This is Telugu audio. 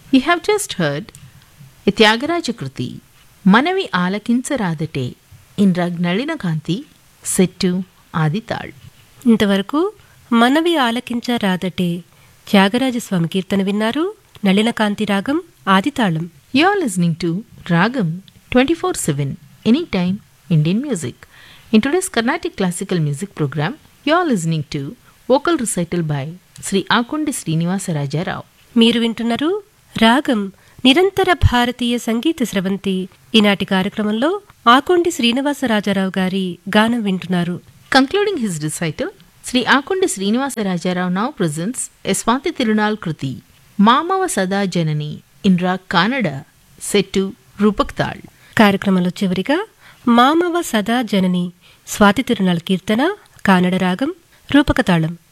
You have just heard a Tyagaraja Kruti, Manavi Alakinsaradate in Rag Nalina Kanti, set to Adital. ఇంతవరకు మనవి ఆలకించరాదటే త్యాగరాజస్వామి కీర్తన విన్నారు నళినకాంతి రాగం ఆదితాళం You are listening to Ragam 24 7, anytime Indian music. In today's Carnatic classical music program, you are listening to vocal recital by Sri Akundi Srinivasa Raja Rao. మీరు వింటున్నారు రాగం నిరంతర భారతీయ సంగీత స్రవంతి ఈనాటి కార్యక్రమంలో ఆకొండి శ్రీనివాసరాజారావు గారి గానం వింటున్నారు Concluding his recital, Sri Akundi Srinivasa Rajarao now presents a Swati Tirunal Kruti, Mamava Sada Janani in Rag Kannada, set to Rupak Tal. కార్యక్రమంలో చివరిగా మామవ సదా జనని స్వాతి తిరునాళ కీర్తన కానడ రాగం రూపకతాళం